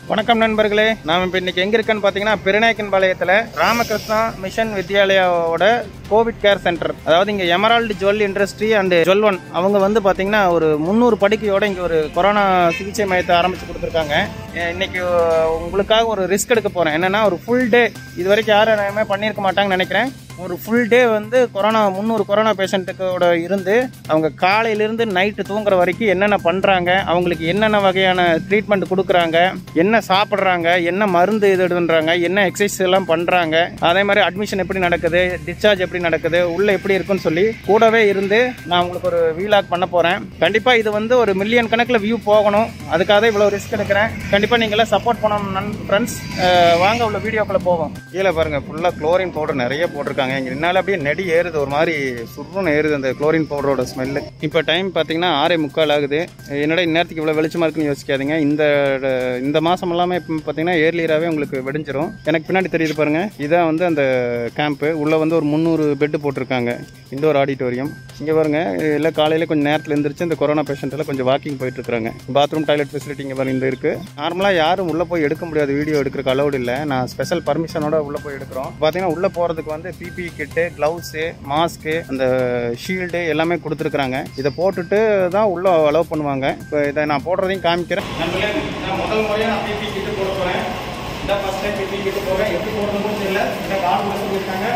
வணக்கம் நண்பர்களே நாம இப்போ இன்னைக்கு எங்க இருக்கேன்னு பார்த்தீங்கன்னா பெருநாயக்கன் பாளையத்தில் ராமகிருஷ்ணா மிஷன் வித்யாலயாவோட கோவிட் கேர் சென்டர் அதாவது இங்கே emerald jewel industry and jewel one அவங்க வந்து பார்த்தீங்கன்னா ஒரு முந்நூறு படுக்கையோட இங்கே ஒரு கொரோனா சிகிச்சை மையத்தை ஆரம்பிச்சு கொடுத்துருக்காங்க அஹ் இன்னைக்கு உங்களுக்காக ஒரு ரிஸ்க் எடுக்க போகிறேன் என்னன்னா ஒரு ஃபுல் டே இது வரைக்கும் யாரும் யாருமே பண்ணியிருக்க மாட்டாங்கன்னு நினைக்கிறேன் ஒரு ஃபுல் டே வந்து கொரோனா முந்நூறு கொரோனா பேஷண்ட்டுக்கோட இருந்து அவங்க காலையிலேருந்து நைட்டு தூங்குற வரைக்கும் என்னென்ன பண்ணுறாங்க அவங்களுக்கு என்னென்ன வகையான ட்ரீட்மெண்ட் கொடுக்குறாங்க என்ன சாப்பிட்றாங்க என்ன மருந்து இது இதுன்றாங்க என்ன எக்ஸசைஸ் எல்லாம் பண்ணுறாங்க அதே மாதிரி அட்மிஷன் எப்படி நடக்குது டிஸ்சார்ஜ் எப்படி நடக்குது உள்ளே எப்படி இருக்குன்னு சொல்லி கூடவே இருந்து நான் உங்களுக்கு ஒரு வீலாக் பண்ண போகிறேன் கண்டிப்பாக இது வந்து ஒரு மில்லியன் கணக்கில் வியூ போகணும் அதுக்காக தான் இவ்வளோ ரிஸ்க் எடுக்கிறேன் கண்டிப்பாக நீங்களாம் சப்போர்ட் பண்ணணும் நன் ஃப்ரெண்ட்ஸ் வாங்க உள்ள வீடியோக்குள்ளே போவோம் கீழே பாருங்க ஃபுல்லாக குளோரின் பவுடர் நிறைய போட்டிருக்காங்க இங்கே என்னால் அப்படியே நெடி ஏறுது ஒரு மாதிரி சுருன்னு ஏறுது அந்த குளோரின் பவுடரோட ஸ்மெல்லு இப்போ டைம் பார்த்தீங்கன்னா ஆறே முக்கால் ஆகுது என்னடா இந்நேரத்துக்கு இவ்வளோ வெளிச்சமாக இருக்குன்னு யோசிக்காதீங்க இந்த இந்த மாதம் எல்லாமே இப்போ பார்த்தீங்கன்னா ஏர்லியராகவே உங்களுக்கு வெடிஞ்சிரும் எனக்கு பின்னாடி தெரியுது பாருங்க இதான் வந்து அந்த கேம்ப்பு உள்ளே வந்து ஒரு முந்நூறு பெட்டு போட்டிருக்காங்க இண்டோர் ஆடிட்டோரியம் இங்கே பாருங்க எல்லாம் காலையில் கொஞ்சம் நேரத்தில் எழுந்திரிச்சு இந்த கொரோனா பேஷண்ட் எல்லாம் கொஞ்சம் வாக்கிங் போயிட்டு இருக்காங்க பாத்ரூம் டாய்லெட் ஃபெசிலிட்டி இங்கே பாருங்க இந்த இருக்கு நார்மலாக யாரும் உள்ளே போய் எடுக்க முடியாது வீடியோ எடுக்கிறக்கு அலௌட் இல்லை நான் ஸ்பெஷல் பர்மிஷனோட உள்ளே போய் எடுக்கிறோம் பார்த்தீங்கன்னா உள்ளே போகிறதுக்கு வந்து பிபி கிட்டு க்ளவுஸு மாஸ்க்கு அந்த ஷீல்டு எல்லாமே கொடுத்துருக்குறாங்க இதை போட்டுட்டு தான் உள்ளே அலோவ் பண்ணுவாங்க இப்போ இதை நான் போடுறதையும் காமிக்கிறேன் நண்பர்களே, நான் முதல் முறையாக நான் பிபி கிட்டு போட போகிறேன் இதான் ஃபஸ்ட் டைம் பிபி கிட்டு போகிறேன் எப்படி போடணும்னு தெரியல எனக்கு ஆள் சொல்லியிருக்காங்க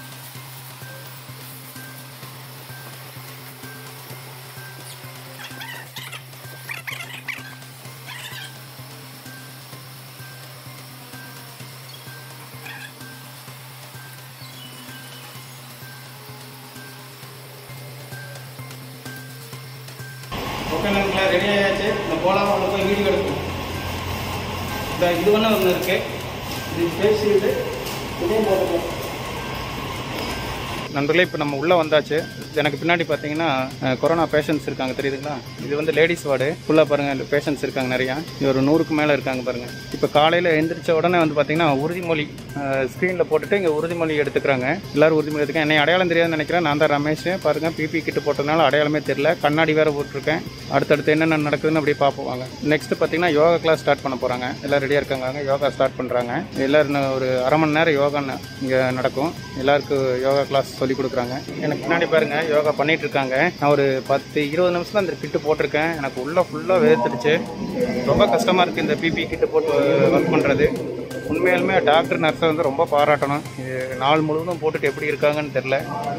ஓகே நண்பர்களே ரெடி ஆயாச்சு இந்த போலாம் ஒன்று போய் வீடியோ எடுக்கும் இந்த இது ஒன்று ஒன்று இருக்கு இது ஃபேஸ் ஷீல்டு இதையும் போட்டுக்கலாம் நண்பர்களே இப்போ நம்ம உள்ளே வந்தாச்சு எனக்கு பின்னாடி பார்த்தீங்கன்னா அஹ், கொரோனா பேஷண்ட்ஸ் இருக்காங்க தெரியுதுங்களா இது வந்து லேடிஸ் வார்டு ஃபுல்லாக பாருங்கள் பேஷண்ட்ஸ் இருக்காங்க நிறையா இது ஒரு நூறுக்கு மேலே இருக்காங்க பாருங்கள் இப்போ காலையில் எந்திரிச்ச உடனே வந்து பார்த்தீங்கன்னா உறுதிமொழி ஸ்க்ரீனில் போட்டுட்டு இங்கே உறுதிமொழி எடுத்துக்கிறாங்க எல்லாரும் உறுதிமொழி எடுத்துக்கேன் என்னை அடையாளம் தெரியாதுன்னு நினைக்கிறேன் நான் தான் ரமேஷ் பாருங்கள் பிபி கிட்டு போட்டதுனால அடையாளமே தெரியல கண்ணாடி வேறு போட்டிருக்கேன் அடுத்தடுத்து என்னென்ன நடக்குதுன்னு அப்படியே பார்ப்போம் வாங்க நெக்ஸ்ட் பார்த்தீங்கன்னா யோகா கிளாஸ் ஸ்டார்ட் பண்ண போகிறாங்க எல்லாம் ரெடியாக இருக்காங்க வாங்க. யோகா ஸ்டார்ட் பண்ணுறாங்க எல்லோரும் இன்னும் ஒரு அரை மணி நேரம் யோகா இங்கே நடக்கும் எல்லாருக்கும் யோகா கிளாஸ் சொல்லி கொடுக்குறாங்க எனக்கு பின்னாடி பாருங்க யோகா பண்ணிட்டு இருக்காங்க நான் ஒரு பத்து இருபது நிமிஷம் அந்த கிட்டு போட்டிருக்கேன் எனக்கு உள்ள ஃபுல்லாக வேர்த்துடுச்சு ரொம்ப கஷ்டமாக இருக்குது இந்த பிபி கிட்டு போட்டு ஒர்க் பண்ணுறது உண்மையாலுமே டாக்டர் நர்ஸை வந்து ரொம்ப பாராட்டணும் இது நாள் முழுவதும் போட்டுட்டு எப்படி இருக்காங்கன்னு தெரில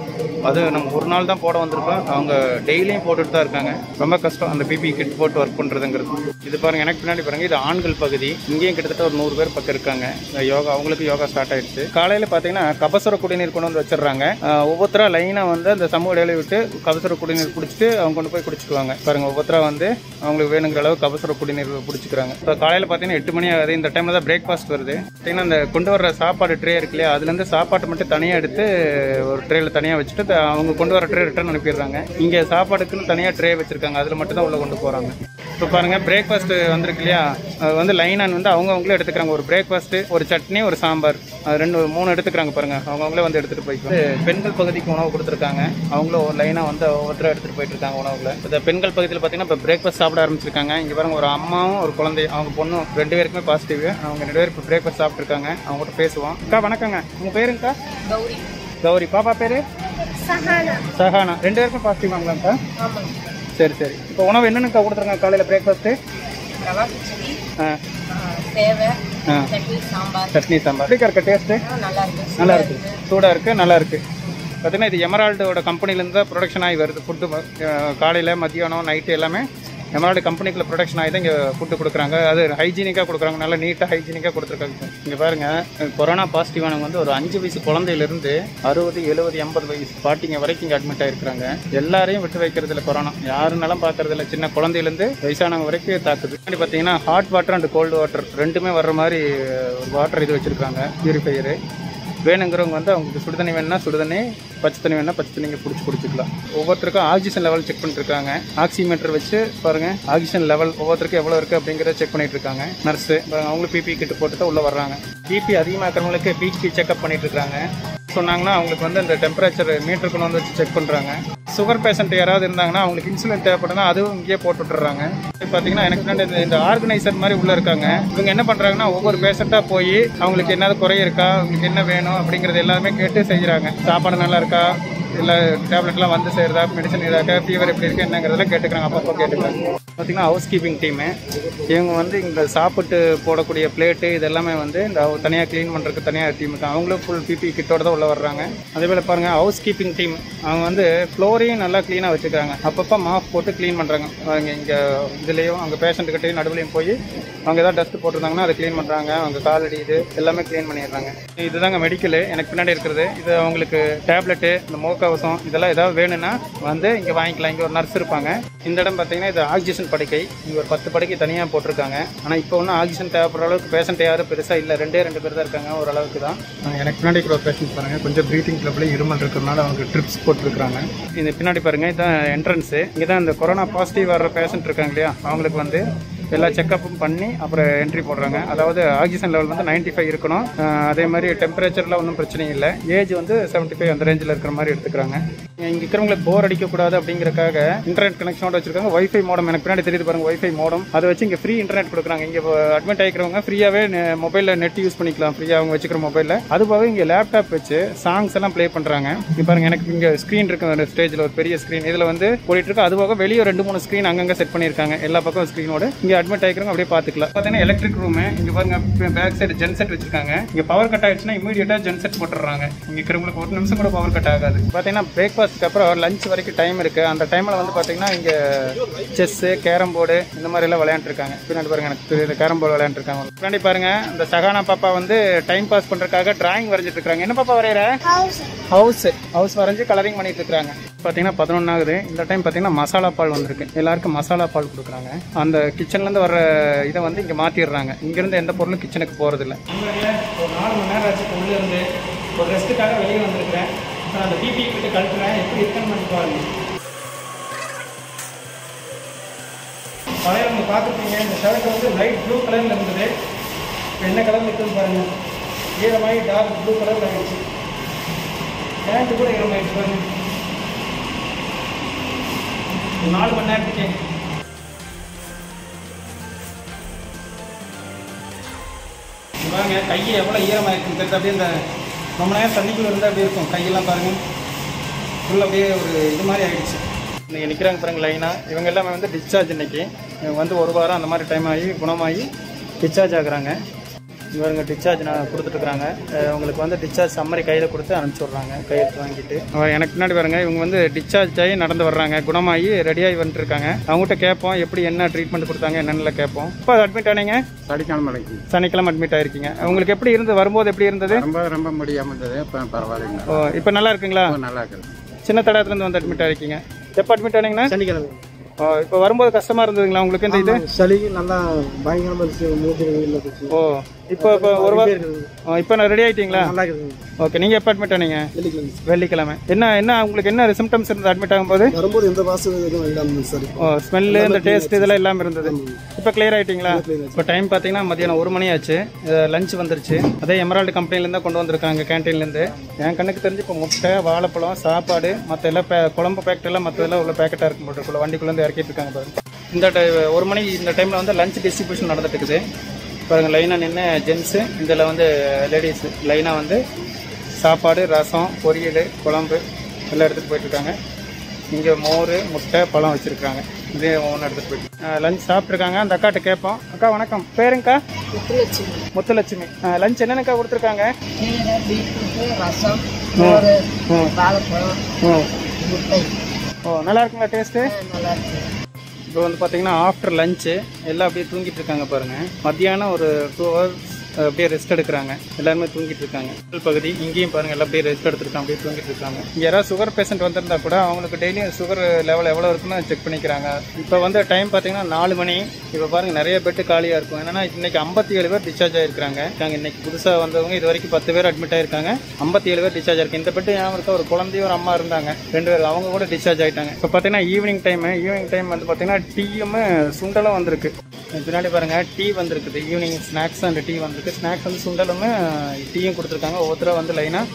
அது நம்ம ஒரு நாள் தான் போட வந்திருக்கோம் அவங்க டெய்லியும் போட்டுட்டு தான் இருக்காங்க ரொம்ப கஷ்டம் அந்த பிபி கிட் போட்டு ஒர்க் பண்ணுறதுங்கிறது இது பாருங்க எனக்கு பின்னாடி பாருங்க இது ஆண்கள் பகுதி இங்கேயும் கிட்டத்தட்ட ஒரு நூறு பேர் பக்கம் இருக்காங்க இந்த யோகா அவங்களுக்கு யோகா ஸ்டார்ட் ஆயிடுச்சு காலையில் பார்த்தீங்கன்னா கபசுர குடிநீர் கொண்டு வந்து வச்சிடுறாங்க ஆஹ் ஒவ்வொருத்தரா லைனாக வந்து அந்த சமூக இடைவெளி விட்டு கபசுர குடிநீர் குடிச்சிட்டு அவங்க கொண்டு போய் குடிச்சுக்குவாங்க பாருங்க ஒவ்வொருத்தரா வந்து அவங்களுக்கு வேணுங்கிற அளவு கபசுர குடிநீர் குடிச்சுக்கிறாங்க இப்போ காலையில் பார்த்தீங்கன்னா எட்டு மணி ஆகுது இந்த டைமில் தான் பிரேக்ஃபாஸ்ட் வருது பார்த்தீங்கன்னா அந்த கொண்டு வர்ற சாப்பாடு ட்ரே இருக்கு இல்லையா அதுலேருந்து சாப்பாட்டை மட்டும் தனியாக எடுத்து ஒரு ட்ரேல தனியாக வச்சுட்டு த- அவங்க கொண்டு வர ட்ரே ரிட்டர்ன் அனுப்பிடுறாங்க இங்கே சாப்பாடுக்குன்னு தனியாக ட்ரே வச்சிருக்காங்க அதில் மட்டும் தான் உள்ள கொண்டு போகிறாங்க இப்போ பாருங்க பிரேக்ஃபாஸ்ட் வந்திருக்கு இல்லையா அது வந்து லைனான் வந்து அவங்க அவங்களே எடுத்துக்கிறாங்க ஒரு பிரேக்ஃபாஸ்ட் ஒரு சட்னி ஒரு சாம்பார் அது ரெண்டு மூணு எடுத்துக்கிறாங்க பாருங்க அவங்க அவங்களே வந்து எடுத்துட்டு போய்க்கும் பெண்கள் பகுதிக்கு உணவு கொடுத்துருக்காங்க அவங்களும் ஒரு லைனா வந்து ஒவ்வொருத்தரும் எடுத்துட்டு போயிட்டு இருக்காங்க உணவுல இந்த பெண்கள் பகுதியில் பார்த்தீங்கன்னா இப்போ பிரேக்ஃபாஸ்ட் சாப்பிட ஆரம்பிச்சிருக்காங்க இங்க பாருங்க ஒரு அம்மாவும் ஒரு குழந்தை அவங்க பொண்ணும் ரெண்டு பேருக்குமே பாசிட்டிவ் அவங்க ரெண்டு பேரும் இப்போ பிரேக்ஃபாஸ்ட் சாப்பிட்டுருக்காங்க அவங்க கிட்ட பேசுவோம் அக்கா வணக்கங்க உங்க பேருங்கக்கா கௌரி கௌரி பாப்பா பேரு சஹானா சஹானா ரெண்டு பேருக்கும் பாசிட்டிவ் வாங்கலாம்க்கா ஆமாங்க சரி சரி இப்போ உணவு என்னென்னக்கா கொடுத்துருக்காங்க காலையில் பிரேக்ஃபாஸ்ட்டு ரவா கிச்சடி ஆ ஆ, சேவை ஆ சட்னி சாம்பார் சட்னி சாம்பார் எப்படி இருக்க டேஸ்ட்டு ஆ, நல்லா இருக்கு நல்லா இருக்கு சூடாக இருக்கு நல்லா இருக்கு பார்த்தீங்கன்னா இது எமரால்டோட கம்பெனிலேருந்து தான் ப்ரொடக்ஷன் ஆகி வருது ஃபுட்டு காலையில் மத்தியானம் நைட்டு எல்லாமே எமரால்டு கம்பெனிக்குள்ள ப்ரொடக்ஷன் ஆகி தான் இங்கே ஃபுட்டு கொடுக்குறாங்க அது ஹைஜீனிக்காக கொடுக்குறாங்க நல்லா நீட்டாக ஹைஜீனிக்காக கொடுத்துருக்காங்க இங்கே பாருங்கள் கொரோனா பாசிட்டிவானவங்க வந்து ஒரு அஞ்சு வயசு குழந்தையிலேருந்து அறுபது எழுபது எண்பது வயசு பாட்டிங்க வரைக்கும் இங்கே அட்மிட் ஆகிருக்கிறாங்க எல்லாரையும் விட்டு வைக்கிறது இல்லை கொரோனா யாருனாலும் பார்க்கறது இல்லை சின்ன குழந்தையிலேருந்து வயசானவங்க வரைக்கும் தாக்குது முன்னாடி பார்த்தீங்கன்னா hot water and cold water ரெண்டுமே வர்ற மாதிரி ஒரு வாட்டர் இது வச்சுருக்காங்க பியூரிஃபையரு வேணுங்கிறவங்க வந்து அவங்களுக்கு சுடுதண்ணி வேணும்னா சுடுதண்ணி பச்சை தண்ணி வேணா பச்சை தண்ணிங்க பிடிச்சி குடிச்சிக்கலாம் ஒவ்வொருத்தருக்கும் ஆக்சிஜன் லெவல் செக் பண்ணிட்டு இருக்காங்க ஆக்சிமீட்டர் வச்சு பாருங்க ஆக்சிஜன் லெவல் ஒவ்வொருத்தருக்கும் எவ்வளோ இருக்கு அப்படிங்கிறத செக் பண்ணிட்டு இருக்காங்க நர்ஸு அவங்களும் பிபி கிட்ட போட்டு தான் உள்ள வர்றாங்க பிபி அதிகமாக இருக்கிறவங்களுக்கு பிபி செக்அப் பண்ணிட்டு இருக்காங்க சொன்னாங்கன்னா அவங்களுக்கு வந்து இந்த டெம்பரேச்சர் மீட்டர் கொண்டு வந்து வச்சு செக் பண்ணுறாங்க சுகர் பேஷண்ட் யாராவது இருந்தாங்கன்னா அவங்களுக்கு இன்சுலின் தேவைப்படுனா அதுவும் இங்கேயே போட்டு விட்டுறாங்க இப்போ பார்த்தீங்கன்னா எனக்கு முன்னாடி இந்த- இந்த ஆர்கனைசர் மாதிரி உள்ளே இருக்காங்க இவங்க என்ன பண்ணுறாங்கன்னா ஒவ்வொரு பேஷண்ட்டாக போய் அவங்களுக்கு என்னது குறை இருக்கா அவங்களுக்கு என்ன வேணும் அப்படிங்கிறது எல்லாமே கேட்டு செய்கிறாங்க சாப்பாடு நல்லா இருக்கா இல்லை டேப்லெட்லாம் வந்து செய்கிறதா மெடிசன் இதாக்கா ஃபீவர் எப்படி இருக்கு என்னங்கிறதெல்லாம் கேட்டுக்கிறாங்க அப்பப்போ கேட்டுக்கிறாங்க பார்த்தீங்கன்னா ஹவுஸ் கீப்பிங் டீமு இவங்க வந்து இங்கே சாப்பிட்டு போடக்கூடிய பிளேட்டு இது எல்லாமே வந்து இந்த தனியாக க்ளீன் பண்ணுறதுக்கு தனியாக டீம் இருக்கு அவங்களும் ஃபுல் பிபி கிட்டோட தான் உள்ள வர்றாங்க அதே போல் பாருங்கள் ஹவுஸ் கீப்பிங் டீம் அவங்க வந்து ஃப்ளோரையும் நல்லா க்ளீனாக வச்சுக்கிறாங்க அப்பப்போ மாஃப் போட்டு க்ளீன் பண்ணுறாங்க அவங்க இங்கே இதுலேயும் அவங்க பேஷண்ட்டுக்கிட்டையும் நடுவுலையும் போய் அவங்க ஏதாவது டஸ்ட் போட்டிருந்தாங்கன்னா அதை க்ளீன் பண்ணுறாங்க அவங்க காலடி இது எல்லாமே க்ளீன் பண்ணிடுறாங்க இதுதாங்க மெடிக்கலு எனக்கு பின்னாடி இருக்கிறது இது அவங்களுக்கு டேப்லெட்டு இந்த முகக்கவசம் இதெல்லாம் ஏதாவது வேணும்னா வந்து இங்கே வாங்கிக்கலாம் இங்கே ஒரு நர்ஸ் இருப்பாங்க இந்த இடம் பார்த்தீங்கன்னா இது ஆக்சிஜன் படுக்கை இங்கே ஒரு பத்து படுக்கை தனியாக போட்டிருக்காங்க ஆனால் இப்போ ஒன்றும் ஆக்சிஜன் தேவைப்படுற அளவுக்கு பேஷண்ட் யாரும் பெருசாக இல்லை ரெண்டே ரெண்டு பேர் தான் இருக்காங்க ஓரளவுக்கு தான் எனக்கு பின்னாடி இருக்கிற பேஷண்ட் பாருங்க கொஞ்சம் ப்ரீத்திங் ட்ரபிள் இருமல் இருக்கிறதுனால அவங்க ட்ரிப்ஸ் போட்டிருக்காங்க இந்த பின்னாடி பாருங்க இதுதான் என்ட்ரன்ஸு இங்கே தான் இந்த கொரோனா பாசிட்டிவ் வர்ற பேஷண்ட் இருக்காங்க இல்லையா அவங்களுக்கு வந்து எல்லா செக்கப்பும் பண்ணி அப்புறம் என்ட்ரி போடுறாங்க அதாவது ஆக்சிஜன் லெவல் வந்து 95 ஃபைவ் இருக்கணும் அஹ் அதே மாதிரி டெம்பரேச்சரில் ஒன்றும் பிரச்சனை இல்லை ஏஜ் வந்து 75 ஃபைவ் அந்த ரேஞ்சில் இருக்கிற மாதிரி எடுத்துக்கிறாங்க இங்கே இருக்கிறவங்களுக்கு போர் அடிக்கக்கூடாது அப்படிங்கறக்காக இன்டர்நெட் கனெக்ஷனோட வச்சிருக்காங்க வைஃபை மோடம் எனக்கு பின்னாடி தெரியுது பாருங்க வைஃபை மோடம் அதை வச்சு இங்கே ஃப்ரீ இன்டர்நெட் கொடுக்குறாங்க இங்கே அட்மிட் ஆகிக்கிறவங்க ஃப்ரீயாகவே மொபைலில் நெட் யூஸ் பண்ணிக்கலாம் ஃப்ரீயாக அவங்க வச்சுக்கிற மொபைலில் அது போக இங்கே லேப்டாப் வச்சு சாங்ஸ் எல்லாம் ப்ளே பண்ணுறாங்க இங்கே பாருங்க எனக்கு இங்கே ஸ்க்ரீன் இருக்கு அந்த ஸ்டேஜில் ஒரு பெரிய ஸ்க்ரீன் இதில் வந்து போயிட்டு இருக்கு அது போக வெளியே ரெண்டு மூணு ஸ்க்ரீன் அங்கங்கே செட் பண்ணியிருக்காங்க எல்லா பக்கம் ஸ்க்ரீனோட இங்கே அட்மிட் ஆகிக்கிறவங்க அப்படியே பார்த்துக்கலாம் பார்த்தீங்கன்னா எலக்ட்ரிக் ரூமு இங்கே பாருங்க பேக் சைடு ஜென் செட் வச்சிருக்காங்க இங்கே பவர் கட் ஆயிடுச்சுன்னா இமீடியட்டாக ஜென் செட் போட்டுறாங்க இங்கே இருக்கிறவங்களுக்கு ஒரு நிமிஷம் கூட பவர் கட் ஆகாது பார்த்தீங்கன்னா பிரேக்ஃபாஸ்ட்க்கு அப்புறம் லஞ்ச் வரைக்கும் டைம் இருக்கு அந்த டைமில் வந்து பார்த்தீங்கன்னா இங்கே செஸ்ஸு கேரம் போர்டு இந்த மாதிரி எல்லாம் விளையாண்டுருக்காங்க பின்னாடி பாருங்க எனக்கு தெரியுது கேரம் போர்டு விளையாண்டுருக்காங்க பின்னாடி பாருங்க இந்த சகானா பாப்பா வந்து டைம் பாஸ் பண்ணுறதுக்காக டிராயிங் வரைஞ்சிட்டு இருக்காங்க என்ன பாப்பா வரைகிற ஹவுஸ் ஹவுஸ் வரைஞ்சி கலரிங் பண்ணிட்டு இருக்காங்க பார்த்தீங்கன்னா பதினொன்று ஆகுது இந்த டைம் பார்த்தீங்கன்னா மசாலா பால் வந்திருக்கு எல்லாருக்கும் மசாலா பால் கொடுக்குறாங்க அந்த கிச்சன்லேருந்து வர இதை வந்து இங்கே மாற்றிடுறாங்க இங்கேருந்து எந்த பொருளும் கிச்சனுக்கு போகிறதில்ல ஒரு நாலு மணி நேரம் ஆச்சு உள்ளே இருந்து ஒரு ரெஸ்ட்டுக்காக வெளியே வந்திருக்கிறேன் இப்போ அந்த பிபி கிட்ட கழுத்துறேன் எப்படி இருக்குன்னு பாருங்க பழைய நம்ம பார்த்துருப்பீங்க இந்த ஷர்ட் வந்து லைட் ப்ளூ கலரில் இருந்தது இப்போ என்ன கலரில் இருக்குன்னு பாருங்க ஈரமாகி டார்க் ப்ளூ கலரில் ஆயிடுச்சு பேண்ட் கூட ஈரமாயிடுச்சு பாருங்க ஒரு நாலு மணி நேரத்துக்கு இங்க பாருங்க கை எவ்வளோ ஈரமாயிருக்குன்னு தெரியுது அப்படியே இந்த ரொம்ப நேரம் தண்ணிக்குள்ள இருந்தால் அப்படியே இருக்கும் கையெல்லாம் பாருங்க ஃபுல் அப்படியே ஒரு இது மாதிரி ஆயிடுச்சு இன்னைக்கு நிற்கிறாங்க பாருங்க லைனாக இவங்க எல்லாமே வந்து டிஸ்சார்ஜ் இன்னைக்கு இவங்க வந்து ஒரு வாரம் அந்த மாதிரி டைம் ஆகி குணமாகி டிஸ்சார்ஜ் ஆகுறாங்க இவங்க டிஸ்சார்ஜ் நான் கொடுத்துட்ருக்காங்க உங்களுக்கு வந்து டிஸ்சார்ஜ் சம்மரி கையில் கொடுத்து அனுப்பிச்சி விட்றாங்க கையெழுத்து வாங்கிட்டு அஹ் எனக்கு பின்னாடி பாருங்க இவங்க வந்து டிஸ்சார்ஜ் ஆகி நடந்து வர்றாங்க குணமாகி ரெடியாகி வந்துட்டு இருக்காங்க அவங்ககிட்ட கேட்போம் எப்படி என்ன ட்ரீட்மெண்ட் கொடுத்தாங்க என்னென்ன கேட்போம் இப்போ அட்மிட் ஆனீங்க சனிக்கிழமை மலைக்கு சனிக்கிழமை அட்மிட் ஆயிருக்கீங்க உங்களுக்கு எப்படி இருந்தது வரும்போது எப்படி இருந்தது ரொம்ப ரொம்ப முடியாம இருந்தது இப்போ பரவாயில்லைங்க ஓ இப்போ நல்லா இருக்குங்களா இப்போ நல்லா இருக்குது சின்ன தடத்துலேருந்து வந்து அட்மிட் ஆயிருக்கீங்க எப்போ அட்மிட் ஆனீங்கன்னா சனிக்கிழமை ஓ இப்போ வரும்போது கஷ்டமா இருந்ததுங்களா உங்களுக்கு இந்த இது சளி நல்லா பயங்கரமா இருந்துச்சு மூச்சு வெளியில போச்சு ஓ இப்போ இப்போ ஒரு வாரம் ஓ, இப்போ நான் ரெடி ஆயிட்டீங்களா நல்லா இருக்குதுங்க ஓகே நீங்க எப்போ அட்மிட் ஆனீங்க வெள்ளிக்கிழமை வெள்ளிக்கிழமை என்ன என்ன உங்களுக்கு என்ன சிம்டம்ஸ் இருந்தது அட்மிட் ஆகும்போது வரும்போது எந்த வாசம் எதுவும் இல்லாம சரி ஓ ஸ்மெல்லு இந்த டேஸ்ட் இதெல்லாம் இல்லாமல் இருந்தது இப்போ கிளியர் ஆயிட்டீங்களா இப்போ டைம் பார்த்தீங்கன்னா மதியானம் ஒரு மணி ஆச்சு லஞ்ச் வந்துருச்சு அதே எமரால்டு கம்பெனிலேருந்து கொண்டு வந்திருக்காங்க கேன்டீன்லேருந்து என் கண்ணுக்கு தெரிஞ்சு இப்போ முட்டை வாழைப்பழம் சாப்பாடு மற்ற எல்லாம் பே- குழம்பு பேக்கெட் எல்லாம் மற்றதெல்லாம் உள்ள பேக்கெட்டாக இருக்கும் போட்டுருக்குள்ள வண்டிக்குள்ளேருந்து இறக்கிட்டு இருக்காங்க பாருங்க இந்த டை ஒரு மணி இந்த டைமில் வந்து லஞ்ச் டிஸ்ட்ரிபியூஷன் நடந்துட்டு இருக்குது பாருங்க லைனாக நின்று ஜென்ஸு இதில் வந்து லேடிஸு லைனாக வந்து சாப்பாடு ரசம் பொரியல் குழம்பு எல்லாம் எடுத்துகிட்டு போயிட்டுருக்காங்க இங்கே மோர் முட்டை பழம் வச்சுருக்காங்க இதே ஒன்று எடுத்துகிட்டு போயிட்டு லஞ்ச் சாப்பிட்ருக்காங்க அந்த அக்காட்ட கேட்போம் அக்கா வணக்கம் பேருங்கக்கா முத்துலட்சுமி முத்துலட்சுமி லஞ்ச் என்னென்னக்கா கொடுத்துருக்காங்க கீரை பீட்ரூட்டு ரசம் மோர் வாழைப்பழம் ம் முட்டை ஓ நல்லா இருக்குங்களா டேஸ்ட்டு நல்லா இருக்கு இப்போ வந்து பார்த்தீங்கன்னா ஆஃப்டர் லஞ்சு எல்லாம் அப்படியே தூங்கிட்டு இருக்காங்க பாருங்க மத்தியானம் ஒரு டூ ஹவர்ஸ் அப்படியே ரெஸ்ட் எடுக்கிறாங்க எல்லாருமே தூங்கிட்டு இருக்காங்க முதல் பகுதி இங்கேயும் பாருங்க எல்லாம் அப்படியே ரெஸ்ட் எடுத்துருக்காங்க அப்படியே தூங்கிட்டு இருக்காங்க இங்க யாராவது சுகர் பேஷண்ட் வந்திருந்தா கூட அவங்களுக்கு டெய்லியும் சுகர் லெவல் எவ்வளோ இருக்குன்னு செக் பண்ணிக்கிறாங்க இப்போ வந்து டைம் பார்த்தீங்கன்னா நாலு மணி இப்போ பாருங்க நிறைய பெட்டு காலியாக இருக்கும் என்னன்னா இன்னைக்கு ஐம்பத்தி ஏழு பேர் டிஸ்சார்ஜ் ஆயிருக்காங்க நாங்க இன்னைக்கு புதுசாக வந்தவங்க இது வரைக்கும் பத்து பேர் அட்மிட் ஆயிருக்காங்க ஐம்பத்தி ஏழு பேர் டிஸ்சார்ஜ் ஆயிருக்கு இந்த பெட்டு ஞாபகம் இருக்கா ஒரு குழந்தையும் ஒரு அம்மா இருந்தாங்க ரெண்டு பேர் அவங்க கூட டிஸ்சார்ஜ் ஆயிட்டாங்க இப்போ பார்த்தீங்கன்னா ஈவினிங் டைம் ஈவினிங் டைம் வந்து பார்த்தீங்கன்னா டீயும் சுண்டலும் வந்திருக்கு பின்னாடி பாருங்க டீ வந்திருக்குது ஈவினிங் ஸ்நாக்ஸ் அண்ட் டீ வந்திருக்கு ஸ்நாக்ஸ் வந்து சுண்டலும் டீயும் கொடுத்துருக்காங்க ஒவ்வொருத்தரும் வந்து லைனாக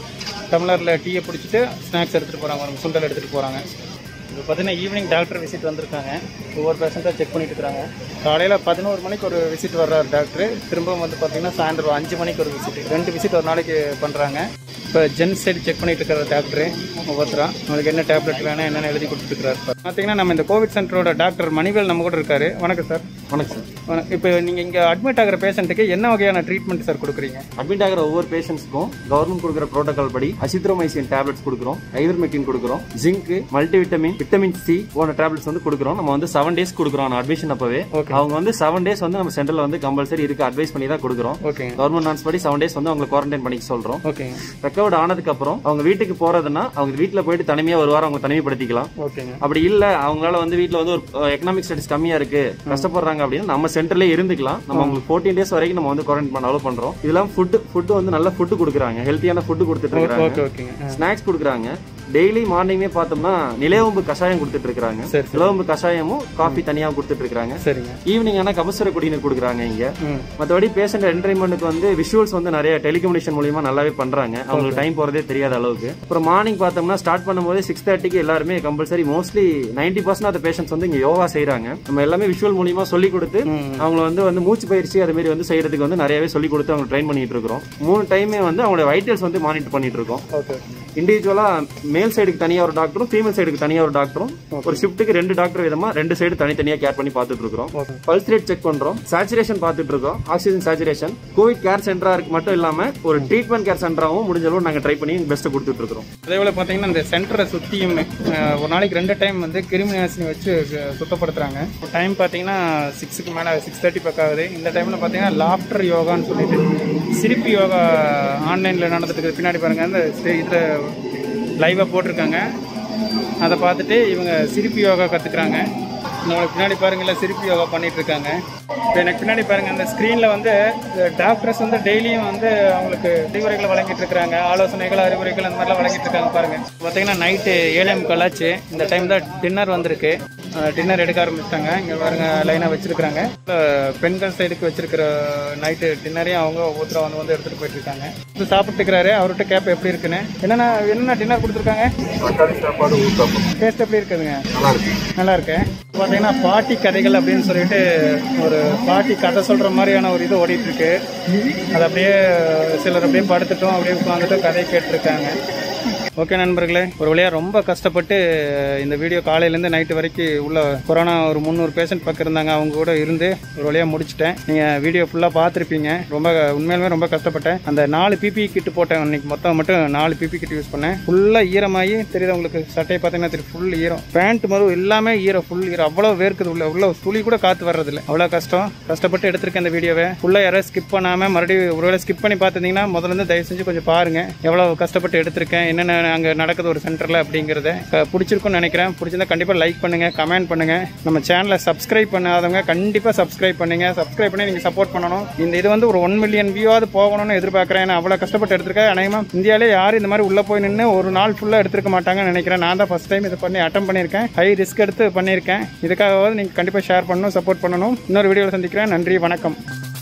டம்ளரில் டீயை பிடிச்சிட்டு ஸ்நாக்ஸ் எடுத்துகிட்டு போகிறாங்க பாருங்க சுண்டல் எடுத்துகிட்டு போகிறாங்க இப்போ பார்த்தீங்கன்னா ஈவினிங் டாக்டர் விசிட் வந்திருக்காங்க ஒவ்வொரு பேஷண்ட்டாக செக் பண்ணிட்டு இருக்காங்க காலையில் பதினோரு மணிக்கு ஒரு விசிட் வர்றாரு டாக்டர் திரும்பவும் வந்து பார்த்தீங்கன்னா சாயந்தரம் அஞ்சு மணிக்கு ஒரு விசிட் ரெண்டு விசிட் ஒரு நாளைக்கு பண்ணுறாங்க இப்போ ஜென்ஸ் சைடு செக் பண்ணிட்டு இருக்கிற டாக்டர் ஒவ்வொருத்தரா உங்களுக்கு என்ன டேப்லெட் வேணும் என்னென்ன எழுதி கொடுத்துருக்காரு பார்த்தீங்கன்னா நம்ம இந்த கோவிட் சென்டரோட டாக்டர் மணிவேல் நம்ம கூட இருக்காரு வணக்கம் சார் வணக்கம் சார் வணக்கம். இப்போ நீங்கள் இங்கே அட்மிட் ஆகிற பேஷண்ட்டுக்கு என்ன வகையான ட்ரீட்மெண்ட் சார் கொடுக்குறீங்க அட்மிட் ஆகிற ஒவ்வொரு பேஷண்ட்ஸ்க்கும் கவர்மெண்ட் கொடுக்குற ப்ரோட்டோகால் படி அசித்ரோமைசின் டேப்லெட்ஸ் கொடுக்குறோம் ஐவர்மெக்டின் கொடுக்குறோம் ஜிங்க் மல்டிவிட்டமின் விட்டமின் சி போன்ற டேப்லெட்ஸ் வந்து கொடுக்குறோம் நம்ம வந்து செவன் டேஸ் கொடுக்குறோம் அட்மிஷன் அப்பவே அவங்க வந்து செவன் டேஸ் வந்து நம்ம சென்டர்ல வந்து கம்பல்சரி இருக்கு அட்வைஸ் பண்ணி தான் கொடுக்குறோம் ஓகேங்க கவர்மெண்ட் நான்ஸ் படி செவன் டேஸ் வந்து அவங்களை குவாரண்டைன் பண்ணிக்க சொல்றோம் ஓகேங்க ரெக்கவர்ட் ஆனதுக்கு அப்புறம் அவங்க வீட்டுக்கு போறதுன்னா அவங்க வீட்டுல போயிட்டு தனிமையா ஒரு வாரம் அவங்க தனிமைப்படுத்திக்கலாம் ஓகேங்க அப்படி இல்ல அவங்களால வந்து வீட்ல வந்து ஒரு எக்கனாமிக் ஸ்டடிஸ் கம்மியா இருக்கு கஷ்டப்படுறாங்க அப்படின்னா நம்ம சென்டர்லயே இருந்துக்கலாம் நம்ம உங்களுக்கு ஃபோர்டீன் டேஸ் வரைக்கும் நம்ம வந்து குவாரண்டைன் பண்ண அலோவ் பண்றோம் இதெல்லாம் ஃபுட் ஃபுட் வந்து நல்ல ஃபுட் கொடுக்குறாங்க ஹெல்த்தியான ஃபுட் கொடுத்துட்டு இருக்காங்க ஓகே ஓகேங்க ஸ்நாக்ஸ் கொடுக்குறாங்க டெய்லி மார்னிங்கே பார்த்தோம்னா நிலவம்பு கஷாயம் கொடுத்துட்டு இருக்காங்க சரி, நிலவம்பு கஷாயமும் காஃபி தனியாக கொடுத்துட்டு இருக்காங்க சரிங்க ஈவினிங் ஆனா கபசுர குடிநீர் கொடுக்குறாங்க இங்க ம் மற்றபடி பேஷண்ட் என்டர்டைன்மெண்ட்டுக்கு வந்து விஷுவல்ஸ் வந்து நிறைய டெலிகம்யூனிகேஷன் மூலியமா நல்லாவே பண்றாங்க அவங்களுக்கு டைம் போறதே தெரியாத அளவுக்கு அப்புறம் மார்னிங் பார்த்தோம்னா ஸ்டார்ட் பண்ணும்போது சிக்ஸ் தேர்ட்டிக்கு எல்லாருமே compulsory mostly ninety percent of patients வந்து இங்க யோகா செய்றாங்க நம்ம எல்லாமே விஷுவல் மூலியமா சொல்லி கொடுத்து அவங்கள வந்து வந்து மூச்சு பயிற்சி அது மாதிரி வந்து செய்யறதுக்கு வந்து நிறையவே சொல்லி கொடுத்து அவங்க ட்ரெயின் பண்ணிட்டு இருக்கிறோம் மூணு டைமே வந்து அவங்களோட வைட்டல்ஸ் வந்து மானிட்டர் பண்ணிட்டு இருக்கோம் ஓகே இண்டிவிஜுவலா மேல் சைடுக்கு தனியா ஒரு டாக்டரும் ஃபீமேல் சைடுக்கு தனியா ஒரு டாக்டரும் ஒரு ஷிஃப்ட்டுக்கு ரெண்டு டாக்டர் விதமா ரெண்டு சைடு தனித்தனியா கேர் பண்ணி பார்த்துட்டு இருக்கிறோம் ஓகே பல்ஸ் ரேட் செக் பண்றோம் சேச்சுரேஷன் பார்த்துட்டு இருக்கோம் ஆக்சிஜன் சேச்சுரேஷன் கோவிட் கேர் சென்டரா இருக்கு மட்டும் இல்லாம ஒரு ட்ரீட்மெண்ட் கேர் சென்டராகவும் முடிஞ்ச அளவு நாங்க ட்ரை பண்ணி பெஸ்ட் கொடுத்துட்டு இருக்கிறோம் அதே போல் பார்த்தீங்கன்னா இந்த சென்டரை சுற்றியும் ஒரு நாளைக்கு ரெண்டு டைம் வந்து கிருமி நாசினி வச்சு சு- சுத்தப்படுத்துகிறாங்க டைம் பார்த்தீங்கன்னா சிக்ஸுக்கு மேலே சிக்ஸ் தேர்ட்டி பக்கம் ஆகுது இந்த டைமில் பார்த்தீங்கன்னா லாஃப்டர் யோகான்னு சொல்லிட்டு சிரிப்பு யோகா ஆன்லைனில் நடந்துட்டு இருக்குது பின்னாடி பாருங்கள் அந்த இதில் லைவாக போட்டிருக்காங்க அதை பார்த்துட்டு இவங்க சிரிப்பு யோகா கற்றுக்குறாங்க உங்களுக்கு பின்னாடி பாருங்களேன் சிரிப்பு யோகா பண்ணிட்டு இருக்காங்க இப்போ எனக்கு பின்னாடி பாருங்க அந்த ஸ்க்ரீனில் வந்து டாக்டர்ஸ் வந்து டெய்லியும் வந்து அவங்களுக்கு அறிவுரைகளை வழங்கிட்டு இருக்காங்க ஆலோசனைகள் அறிவுரைகள் அந்த மாதிரிலாம் வழங்கிட்டு இருக்காங்க பாருங்க பார்த்தீங்கன்னா நைட்டு ஏழேம் கலாச்சு இந்த டைம் தான் டின்னர் வந்திருக்கு டின்னர் எடுக்க ஆரம்பிச்சிட்டாங்க இங்கே பாருங்க லைனாக வச்சிருக்காங்க பெண்கள் சைடுக்கு வச்சிருக்கிற நைட்டு டின்னரையும் அவங்க ஒவ்வொருத்தரும் வந்து வந்து எடுத்துகிட்டு போயிட்டு இருக்காங்க இது சாப்பிட்டுக்கிறாரு அவர்கிட்ட கேப் எப்படி இருக்குன்னு என்னென்ன என்னென்ன டின்னர் கொடுத்துருக்காங்க தக்காளி சாப்பாடு ஊத்தாப்பம் டேஸ்ட் எப்படி இருக்குதுங்க நல்லா இருக்கு நல்லா இருக்கு பார்த்தீங்கன்னா பாட்டி கதைகள் அப்படின்னு சொல்லிட்டு ஒரு பாட்டி கதை சொல்ற மாதிரியான ஒரு இது ஓடிட்டு இருக்கு அது அப்படியே சிலர் அப்படியே படுத்துட்டோம் அப்படியே உட்காந்துட்டு கதை கேட்டிருக்காங்க ஓகே நண்பர்களே ஒரு வழியா ரொம்ப கஷ்டப்பட்டு இந்த வீடியோ காலையிலேருந்து நைட்டு வரைக்கும் உள்ள கொரோனா ஒரு முந்நூறு பேஷண்ட் பக்கம் இருந்தாங்க அவங்க கூட இருந்து ஒரு வழியா முடிச்சிட்டேன் நீங்கள் வீடியோ ஃபுல்லாக பார்த்துருப்பீங்க ரொம்ப உண்மையிலுமே ரொம்ப கஷ்டப்பட்டேன் அந்த நாலு பிபி கிட் போட்டேன் இன்னைக்கு மொத்தம் மட்டும் நாலு பிபி கிட் யூஸ் பண்ணேன் ஃபுல்லாக ஈரமாகி தெரியுது உங்களுக்கு சட்டையை பார்த்தீங்கன்னா தெரியும் ஃபுல் ஈரம் பேண்ட் மறு எல்லாமே ஈரம் ஃபுல் ஈரம் அவ்வளோ வேர்க்குது உள்ள உள்ள துளி கூட காற்று வர்றதில்ல அவ்வளோ கஷ்டம் கஷ்டப்பட்டு எடுத்திருக்கேன் இந்த வீடியோவை ஃபுல்லாக யாராவது ஸ்கிப் பண்ணாமல் மறுபடியும் ஒருவேளை ஸ்கிப் பண்ணி பார்த்துருந்தீங்கன்னா முதல்ல இருந்து தயவு செஞ்சு கொஞ்சம் பாருங்க எவ்வளோ கஷ்டப்பட்டு எடுத்திருக்கேன் என்னென்ன அங்கே நடக்குது ஒரு சென்டரில் அப்படிங்கிறத க- பிடிச்சிருக்கும்னு நினைக்கிறேன் பிடிச்சிருந்தா கண்டிப்பாக லைக் பண்ணுங்க கமெண்ட் பண்ணுங்க நம்ம சேனலை சப்ஸ்கிரைப் பண்ணாதவங்க கண்டிப்பாக சப்ஸ்கிரைப் பண்ணுங்க சப்ஸ்கிரைப் பண்ணி நீங்கள் சப்போர்ட் பண்ணணும் இந்த இது வந்து ஒரு ஒன் மில்லியன் வியூவாவது போகணும்னு எதிர்பார்க்குறேன் ஏன்னா அவ்வளோ கஷ்டப்பட்டு எடுத்திருக்கேன் அநேகமாக இந்தியாவிலே யாரும் இந்த மாதிரி உள்ளே போய் நின்று ஒரு நாள் ஃபுல்லாக எடுத்திருக்க மாட்டாங்கன்னு நினைக்கிறேன் நான் தான் ஃபஸ்ட் டைம் இதை பண்ணி அட்டம் பண்ணியிருக்கேன் ஹை ரிஸ்க் எடுத்து பண்ணியிருக்கேன் இதுக்காகவாவது நீங்கள் கண்டிப்பாக ஷேர் பண்ணணும் சப்போர்ட் பண்ணணும் இன்னொரு வீடியோவில் சந்திக்கிறேன் நன்றி வணக்கம்